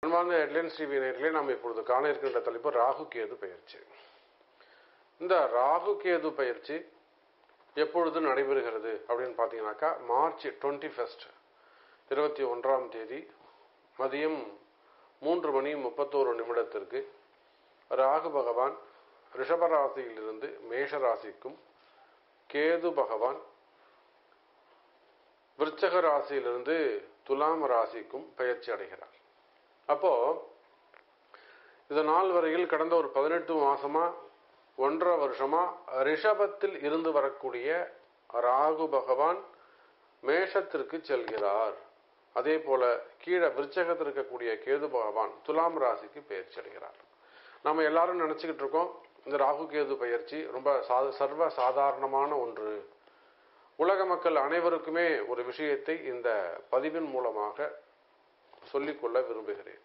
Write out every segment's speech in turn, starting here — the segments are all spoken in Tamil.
அன்பார்ந்த ஹெட்லைன்ஸ் டிவி நேர்களே நாம் இப்பொழுது காண இருக்கின்ற தலைப்பு ராகு கேது பயிற்சி இந்த ராகு கேது பயிற்சி எப்பொழுது நடைபெறுகிறது அப்படின்னு பார்த்தீங்கன்னாக்கா மார்ச் டுவெண்ட்டி ஃபஸ்ட் இருபத்தி ஒன்றாம் தேதி மதியம் மூன்று மணி முப்பத்தோரு நிமிடத்திற்கு ராகு பகவான் ரிஷபராசியிலிருந்து மேஷ ராசிக்கும் கேது பகவான் விருச்சக ராசியிலிருந்து துலாம் ராசிக்கும் பயிற்சி அடைகிறார் அப்போ இது நாள் வரையில் கடந்த ஒரு பதினெட்டு மாசமா ஒன்றரை வருஷமா ரிஷபத்தில் இருந்து வரக்கூடிய ராகு பகவான் மேஷத்திற்கு செல்கிறார் அதே போல கீழே விருச்சகத்தில் இருக்கக்கூடிய கேது பகவான் துலாம் ராசிக்கு பயிற்சி அடைகிறார் நம்ம எல்லாரும் நினைச்சுக்கிட்டு இருக்கோம் இந்த ராகு கேது பயிற்சி ரொம்ப சா- சர்வ சாதாரணமான ஒன்று உலக மக்கள் அனைவருக்குமே ஒரு விஷயத்தை இந்த பதிவின் மூலமாக சொல்லிக்கொள்ள விரும்புகிறேன்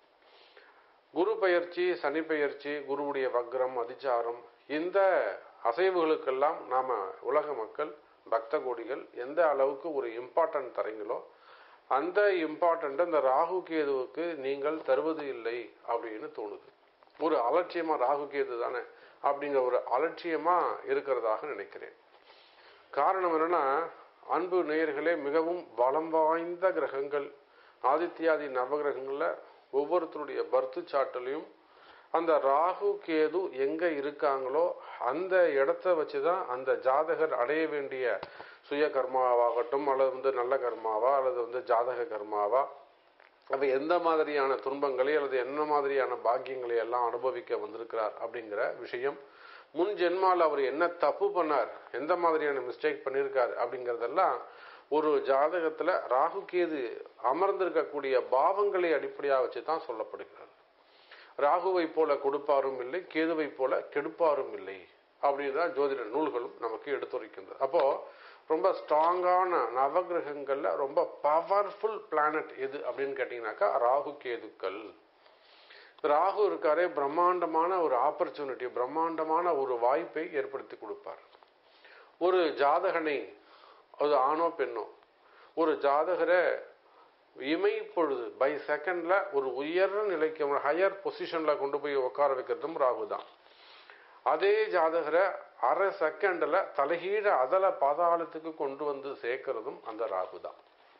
குரு பயிற்சி சனி பயிற்சி குருவுடைய வக்ரம் அதிச்சாரம் இந்த அசைவுகளுக்கெல்லாம் நாம உலக மக்கள் பக்த கோடிகள் எந்த அளவுக்கு ஒரு இம்பார்ட்டன்ட் தரீங்களோ அந்த இம்பார்ட்டன்ட் இந்த ராகு கேதுவுக்கு நீங்கள் தருவது இல்லை அப்படின்னு தோணுது ஒரு அலட்சியமா ராகு கேது தானே அப்படிங்கிற ஒரு அலட்சியமா இருக்கிறதாக நினைக்கிறேன் காரணம் என்னன்னா அன்பு நேயர்களே மிகவும் பலம் வாய்ந்த கிரகங்கள் ஆதித்யாதி நவகிரகங்கள்ல ஒவ்வொருத்தருடைய பர்த்து சாட்டிலையும் அந்த ராகு கேது எங்க இருக்காங்களோ அந்த இடத்த வச்சுதான் அந்த ஜாதகர் அடைய வேண்டிய சுய கர்மாவாகட்டும் அல்லது வந்து நல்ல கர்மாவா அல்லது வந்து ஜாதக கர்மாவா அப்ப எந்த மாதிரியான துன்பங்களை அல்லது என்ன மாதிரியான பாக்கியங்களை எல்லாம் அனுபவிக்க வந்திருக்கிறார் அப்படிங்கிற விஷயம் முன் ஜென்மால அவர் என்ன தப்பு பண்ணார் எந்த மாதிரியான மிஸ்டேக் பண்ணியிருக்கார் அப்படிங்கறதெல்லாம் ஒரு ஜாதகத்துல ராகு கேது அமர்ந்திருக்கக்கூடிய பாவங்களை அடிப்படையாக வச்சு தான் சொல்லப்படுகிறது ராகுவை போல கொடுப்பாரும் இல்லை கேதுவை போல கெடுப்பாரும் இல்லை அப்படின்னு தான் ஜோதிட நூல்களும் நமக்கு எடுத்துரைக்கின்றது அப்போ ரொம்ப ஸ்ட்ராங்கான நவகிரகங்கள்ல ரொம்ப பவர்ஃபுல் பிளானட் எது அப்படின்னு கேட்டீங்கன்னாக்கா ராகு கேதுக்கள் ராகு இருக்காரே பிரம்மாண்டமான ஒரு ஆப்பர்ச்சுனிட்டி பிரம்மாண்டமான ஒரு வாய்ப்பை ஏற்படுத்தி கொடுப்பார் ஒரு ஜாதகனை அது ஆணோ பெண்ணோ ஒரு ஜாதகரை இமை பொழுது பை செகண்ட்ல ஒரு உயர் நிலைக்கு ஹையர் பொசிஷன்ல கொண்டு போய் உட்கார வைக்கிறதும் ராகு தான் அதே ஜாதகரை அரை செகண்ட்ல தலைகீழ அதல பாதாளத்துக்கு கொண்டு வந்து சேர்க்கிறதும் அந்த ராகு தான்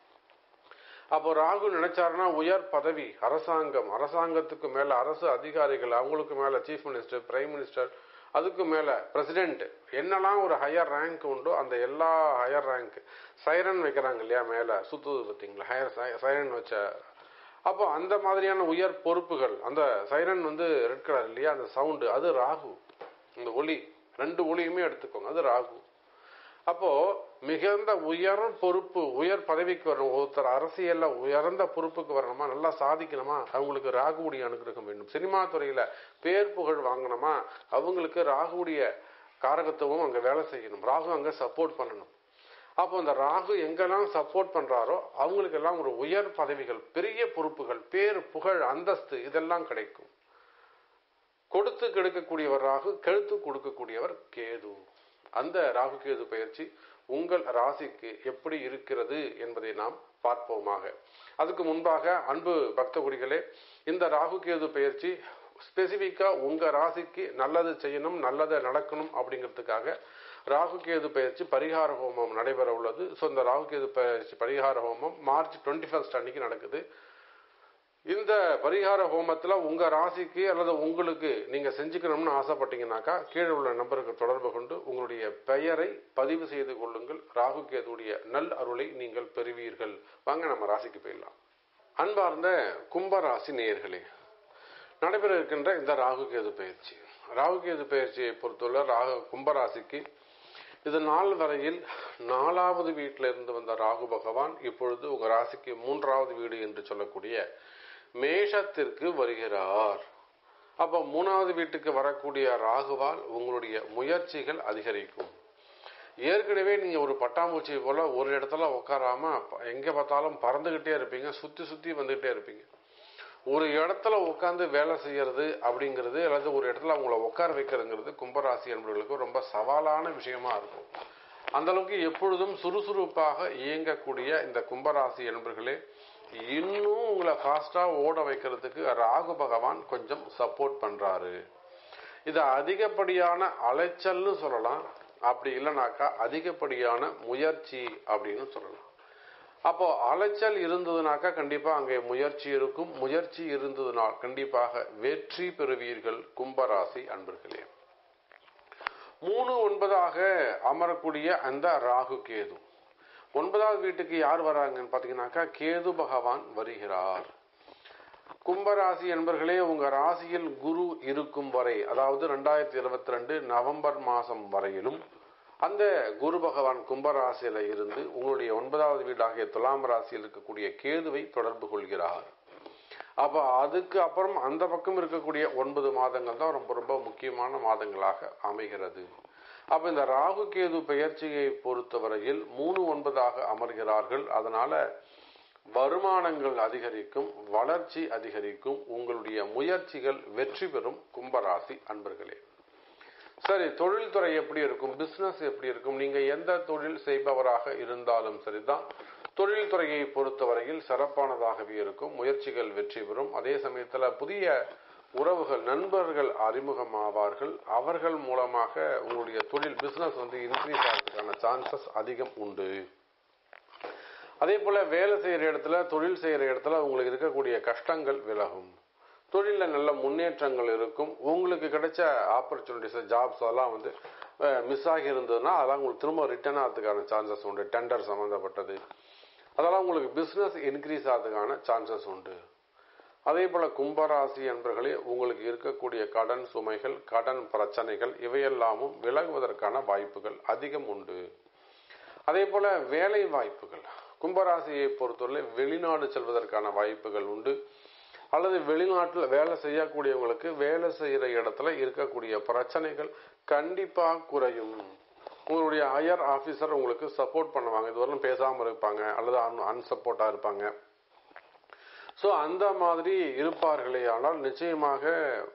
அப்போ ராகு நினைச்சாருன்னா உயர் பதவி அரசாங்கம் அரசாங்கத்துக்கு மேல அரசு அதிகாரிகள் அவங்களுக்கு மேல சீஃப் மினிஸ்டர் பிரைம் மினிஸ்டர் அதுக்கு மேல பிரசிடென்ட் என்னெல்லாம் ஒரு ஹையர் ரேங்க் உண்டோ அந்த எல்லா ஹையர் ரேங்க் சைரன் வைக்கிறாங்க இல்லையா மேல சுத்துது பார்த்தீங்களா ஹையர் சைரன் வச்ச அப்போ அந்த மாதிரியான உயர் பொறுப்புகள் அந்த சைரன் வந்து ரெட் கலர் இல்லையா அந்த சவுண்டு அது ராகு இந்த ஒளி ரெண்டு ஒளியுமே எடுத்துக்கோங்க அது ராகு அப்போ மிகுந்த உயர் பொறுப்பு உயர் பதவிக்கு வரணும் ஒருத்தர் அரசியல்ல உயர்ந்த பொறுப்புக்கு வரணுமா நல்லா சாதிக்கணுமா அவங்களுக்கு ராகுவுடைய அனுகிரகம் வேண்டும் சினிமா துறையில பேர் புகழ் வாங்கணுமா அவங்களுக்கு ராகுவுடைய காரகத்துவம் அங்க வேலை செய்யணும் ராகு அங்க சப்போர்ட் பண்ணணும் அப்போ இந்த ராகு எங்கெல்லாம் சப்போர்ட் பண்றாரோ அவங்களுக்கு எல்லாம் ஒரு உயர் பதவிகள் பெரிய பொறுப்புகள் பேர் புகழ் அந்தஸ்து இதெல்லாம் கிடைக்கும் கொடுத்து கெடுக்கக்கூடியவர் ராகு கெழுத்து கொடுக்கக்கூடியவர் கேது அந்த ராகு கேது பயிற்சி உங்கள் ராசிக்கு எப்படி இருக்கிறது என்பதை நாம் பார்ப்போமாக அதுக்கு முன்பாக அன்பு பக்த குடிகளே இந்த ராகு கேது பயிற்சி ஸ்பெசிஃபிக்கா உங்க ராசிக்கு நல்லது செய்யணும் நல்லது நடக்கணும் அப்படிங்கிறதுக்காக ராகு கேது பயிற்சி பரிகார ஹோமம் நடைபெற உள்ளது ஸோ இந்த ராகு கேது பயிற்சி பரிகார ஹோமம் மார்ச் டுவெண்ட்டி ஃபர்ஸ்ட் அன்னைக்கு நடக்குது இந்த பரிகார ஹோமத்துல உங்க ராசிக்கு அல்லது உங்களுக்கு நீங்க செஞ்சுக்கணும்னு ஆசைப்பட்டீங்கன்னாக்கா கீழே உள்ள நம்பருக்கு தொடர்பு கொண்டு உங்களுடைய பெயரை பதிவு செய்து கொள்ளுங்கள் ராகு கேதுடைய நல் அருளை நீங்கள் பெறுவீர்கள் வாங்க நம்ம ராசிக்கு போயிடலாம் அன்பார்ந்த கும்பராசி நேயர்களே நடைபெற இருக்கின்ற இந்த ராகு கேது பயிற்சி ராகு கேது பயிற்சியை பொறுத்துள்ள ராகு கும்பராசிக்கு இது நாள் வரையில் நாலாவது வீட்டில இருந்து வந்த ராகு பகவான் இப்பொழுது உங்க ராசிக்கு மூன்றாவது வீடு என்று சொல்லக்கூடிய மேஷத்திற்கு வருகிறார் அப்ப மூணாவது வீட்டுக்கு வரக்கூடிய ராகுவால் உங்களுடைய முயற்சிகள் அதிகரிக்கும் ஏற்கனவே நீங்க ஒரு பட்டாம்பூச்சி போல ஒரு இடத்துல உட்காராம எங்க பார்த்தாலும் பறந்துகிட்டே இருப்பீங்க சுத்தி சுத்தி வந்துகிட்டே இருப்பீங்க ஒரு இடத்துல உட்காந்து வேலை செய்யறது அப்படிங்கிறது அல்லது ஒரு இடத்துல அவங்கள உட்கார வைக்கிறதுங்கிறது கும்பராசி என்பவர்களுக்கு ரொம்ப சவாலான விஷயமா இருக்கும் அந்த அளவுக்கு எப்பொழுதும் சுறுசுறுப்பாக இயங்கக்கூடிய இந்த கும்பராசி என்பர்களே இன்னும் உங்களை ஃபாஸ்டா ஓட வைக்கிறதுக்கு ராகு பகவான் கொஞ்சம் சப்போர்ட் பண்றாரு இது அதிகப்படியான அலைச்சல்னு சொல்லலாம் அப்படி இல்லைனாக்கா அதிகப்படியான முயற்சி அப்படின்னு சொல்லலாம் அப்போ அலைச்சல் இருந்ததுனாக்கா கண்டிப்பா அங்கே முயற்சி இருக்கும் முயற்சி இருந்ததுனால் கண்டிப்பாக வெற்றி பெறுவீர்கள் கும்பராசி அன்பர்களே மூணு ஒன்பதாக அமரக்கூடிய அந்த ராகு கேது ஒன்பதாவது வீட்டுக்கு யார் வராங்கன்னு பாத்தீங்கன்னாக்கா கேது பகவான் வருகிறார் கும்பராசி என்பர்களே உங்க ராசியில் குரு இருக்கும் வரை அதாவது ரெண்டாயிரத்தி இருபத்தி ரெண்டு நவம்பர் மாசம் வரையிலும் அந்த குரு பகவான் கும்பராசியில இருந்து உங்களுடைய ஒன்பதாவது வீடாகிய துலாம் ராசியில் இருக்கக்கூடிய கேதுவை தொடர்பு கொள்கிறார் அப்ப அதுக்கு அப்புறம் அந்த பக்கம் இருக்கக்கூடிய ஒன்பது மாதங்கள் தான் ரொம்ப ரொம்ப முக்கியமான மாதங்களாக அமைகிறது அப்ப இந்த ராகு கேது பெயர்ச்சியை பொறுத்தவரையில் மூணு ஒன்பதாக அமர்கிறார்கள் அதனால வருமானங்கள் அதிகரிக்கும் வளர்ச்சி அதிகரிக்கும் உங்களுடைய முயற்சிகள் வெற்றி பெறும் கும்பராசி அன்பர்களே சரி தொழில்துறை எப்படி இருக்கும் பிசினஸ் எப்படி இருக்கும் நீங்க எந்த தொழில் செய்பவராக இருந்தாலும் சரிதான் தொழில்துறையை பொறுத்தவரையில் சிறப்பானதாகவே இருக்கும் முயற்சிகள் வெற்றி பெறும் அதே சமயத்துல புதிய உறவுகள் நண்பர்கள் அறிமுகமாவார்கள் அவர்கள் மூலமாக உங்களுடைய தொழில் பிசினஸ் வந்து இன்க்ரீஸ் ஆகிறதுக்கான சான்சஸ் அதிகம் உண்டு அதே போல வேலை செய்யற இடத்துல தொழில் செய்யற இடத்துல உங்களுக்கு இருக்கக்கூடிய கஷ்டங்கள் விலகும் தொழில நல்ல முன்னேற்றங்கள் இருக்கும் உங்களுக்கு கிடைச்ச ஆப்பர்ச்சுனிட்டிஸ் ஜாப்ஸ் அதெல்லாம் வந்து மிஸ் ஆகி இருந்ததுன்னா அதெல்லாம் உங்களுக்கு திரும்ப ரிட்டர்ன் ஆகிறதுக்கான சான்சஸ் உண்டு டெண்டர் சம்மந்தப்பட்டது அதெல்லாம் உங்களுக்கு பிஸ்னஸ் இன்க்ரீஸ் ஆகிறதுக்கான சான்சஸ் உண்டு அதே போல கும்பராசி என்பர்களே உங்களுக்கு இருக்கக்கூடிய கடன் சுமைகள் கடன் பிரச்சனைகள் இவையெல்லாமும் விலகுவதற்கான வாய்ப்புகள் அதிகம் உண்டு அதே போல வேலை வாய்ப்புகள் கும்பராசியை பொறுத்தவரை வெளிநாடு செல்வதற்கான வாய்ப்புகள் உண்டு அல்லது வெளிநாட்டில் வேலை செய்யக்கூடியவங்களுக்கு வேலை செய்யற இடத்துல இருக்கக்கூடிய பிரச்சனைகள் கண்டிப்பா குறையும் உங்களுடைய ஹையர் ஆபீசர் உங்களுக்கு சப்போர்ட் பண்ணுவாங்க இதுவரையும் பேசாம இருப்பாங்க அல்லது அன்சப்போர்ட்டா இருப்பாங்க சோ அந்த மாதிரி இருப்பார்களே ஆனால் நிச்சயமாக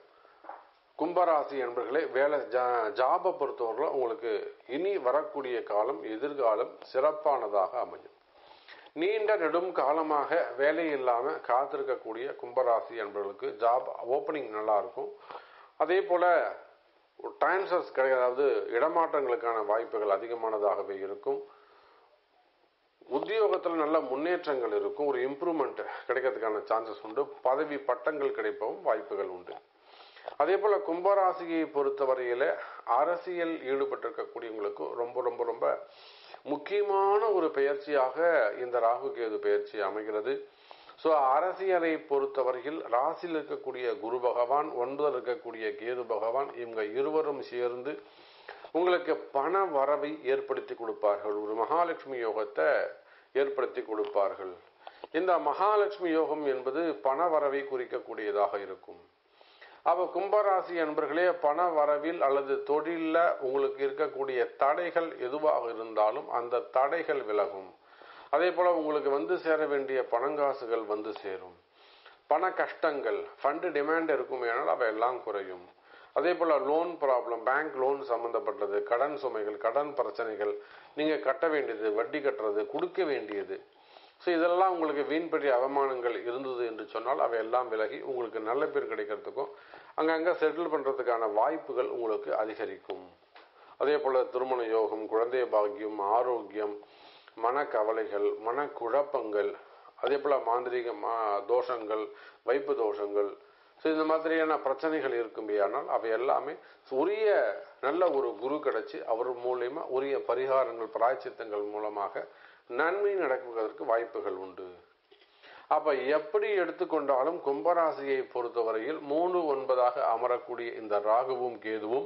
கும்பராசி என்பர்களே வேலை ஜாபை பொறுத்தவரையில் உங்களுக்கு இனி வரக்கூடிய காலம் எதிர்காலம் சிறப்பானதாக அமையும் நீண்ட நெடும் காலமாக வேலை இல்லாம காத்திருக்கக்கூடிய கும்பராசி என்பவர்களுக்கு ஜாப் ஓப்பனிங் நல்லா இருக்கும் அதே போல டிரான்ஸ்ஃபர்ஸ் கிடையாது அதாவது இடமாற்றங்களுக்கான வாய்ப்புகள் அதிகமானதாகவே இருக்கும் உத்தியோகத்தில் நல்ல முன்னேற்றங்கள் இருக்கும் ஒரு இம்ப்ரூவ்மெண்ட் கிடைக்கிறதுக்கான சான்சஸ் உண்டு பதவி பட்டங்கள் கிடைப்பவும் வாய்ப்புகள் உண்டு அதே போல கும்பராசியை பொறுத்தவரையில அரசியல் ஈடுபட்டிருக்கக்கூடியவங்களுக்கு ரொம்ப ரொம்ப ரொம்ப முக்கியமான ஒரு பெயர்ச்சியாக இந்த ராகு கேது பெயர்ச்சி அமைகிறது ஸோ அரசியலை பொறுத்தவரையில் ராசியில் இருக்கக்கூடிய குரு பகவான் ஒன்பதில் இருக்கக்கூடிய கேது பகவான் இவங்க இருவரும் சேர்ந்து உங்களுக்கு பண வரவை ஏற்படுத்தி கொடுப்பார்கள் ஒரு மகாலட்சுமி யோகத்தை ஏற்படுத்தி கொடுப்பார்கள் இந்த மகாலட்சுமி யோகம் என்பது பண வரவை குறிக்கக்கூடியதாக இருக்கும் அப்ப கும்பராசி அன்பர்களே பண வரவில் அல்லது தொழில உங்களுக்கு இருக்கக்கூடிய தடைகள் எதுவாக இருந்தாலும் அந்த தடைகள் விலகும் அதே போல உங்களுக்கு வந்து சேர வேண்டிய பணங்காசுகள் வந்து சேரும் பண கஷ்டங்கள் ஃபண்டு டிமாண்ட் இருக்கும் ஏனால் அவை எல்லாம் குறையும் அதே போல லோன் ப்ராப்ளம் பேங்க் லோன் சம்பந்தப்பட்டது கடன் சுமைகள் கடன் பிரச்சனைகள் நீங்க கட்ட வேண்டியது வட்டி கட்டுறது கொடுக்க வேண்டியது ஸோ இதெல்லாம் உங்களுக்கு வீண்பற்றிய அவமானங்கள் இருந்தது என்று சொன்னால் அவை எல்லாம் விலகி உங்களுக்கு நல்ல பேர் கிடைக்கிறதுக்கும் அங்கங்க செட்டில் பண்றதுக்கான வாய்ப்புகள் உங்களுக்கு அதிகரிக்கும் அதே போல திருமண யோகம் குழந்தை பாக்கியம் ஆரோக்கியம் மனக்கவலைகள் மனக்குழப்பங்கள் அதே போல மாந்திரிக தோஷங்கள் வைப்பு தோஷங்கள் ஸோ இந்த மாதிரியான பிரச்சனைகள் இருக்கும்பேயானால் அவை எல்லாமே உரிய நல்ல ஒரு குரு கிடைச்சி அவர் மூலியமா உரிய பரிகாரங்கள் பிராய்ச்சித்தங்கள் மூலமாக நன்மை நடக்குவதற்கு வாய்ப்புகள் உண்டு அப்ப எப்படி எடுத்துக்கொண்டாலும் கும்பராசியை பொறுத்தவரையில் மூணு ஒன்பதாக அமரக்கூடிய இந்த ராகுவும் கேதுவும்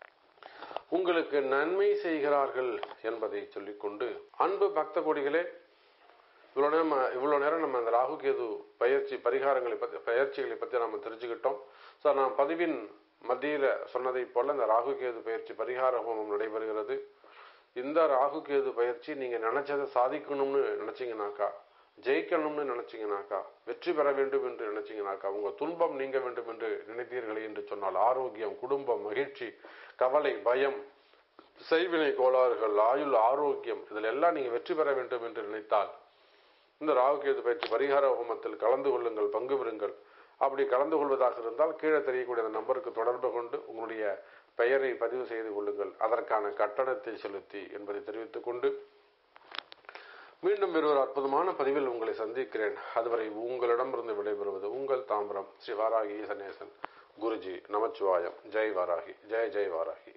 உங்களுக்கு நன்மை செய்கிறார்கள் என்பதை சொல்லிக்கொண்டு அன்பு பக்த கொடிகளே இவ்வளோ நேரம் இவ்வளோ நேரம் நம்ம அந்த ராகு கேது பயிற்சி பரிகாரங்களை பற்றி பயிற்சிகளை பற்றி நம்ம தெரிஞ்சுக்கிட்டோம் ஸோ நான் பதிவின் மத்தியில் சொன்னதை போல இந்த ராகு கேது பயிற்சி பரிகார ஹோமம் நடைபெறுகிறது இந்த ராகு கேது பயிற்சி நீங்கள் நினைச்சதை சாதிக்கணும்னு நினைச்சீங்கனாக்கா ஜெயிக்கணும்னு நினைச்சீங்கனாக்கா வெற்றி பெற வேண்டும் என்று நினைச்சீங்கனாக்கா உங்க துன்பம் நீங்க வேண்டும் என்று நினைத்தீர்களே என்று சொன்னால் ஆரோக்கியம் குடும்பம் மகிழ்ச்சி கவலை பயம் செய்வினை கோளாறுகள் ஆயுள் ஆரோக்கியம் இதில் எல்லாம் நீங்க வெற்றி பெற வேண்டும் என்று நினைத்தால் இந்த ராகுகேது பயிற்சி பரிகார ஹோமத்தில் கலந்து கொள்ளுங்கள் பங்கு பெறுங்கள் அப்படி கலந்து கொள்வதாக இருந்தால் கீழே தெரியக்கூடிய அந்த நம்பருக்கு தொடர்பு கொண்டு உங்களுடைய பெயரை பதிவு செய்து கொள்ளுங்கள் அதற்கான கட்டணத்தை செலுத்தி என்பதை தெரிவித்துக் கொண்டு மீண்டும் வேறொரு அற்புதமான பதிவில் உங்களை சந்திக்கிறேன் அதுவரை உங்களிடமிருந்து விடைபெறுவது உங்கள் தாம்பரம் ஸ்ரீ வாராகி சனேசன் குருஜி நமச்சிவாயம் ஜெய் வாராகி ஜெய் ஜெய் வாராகி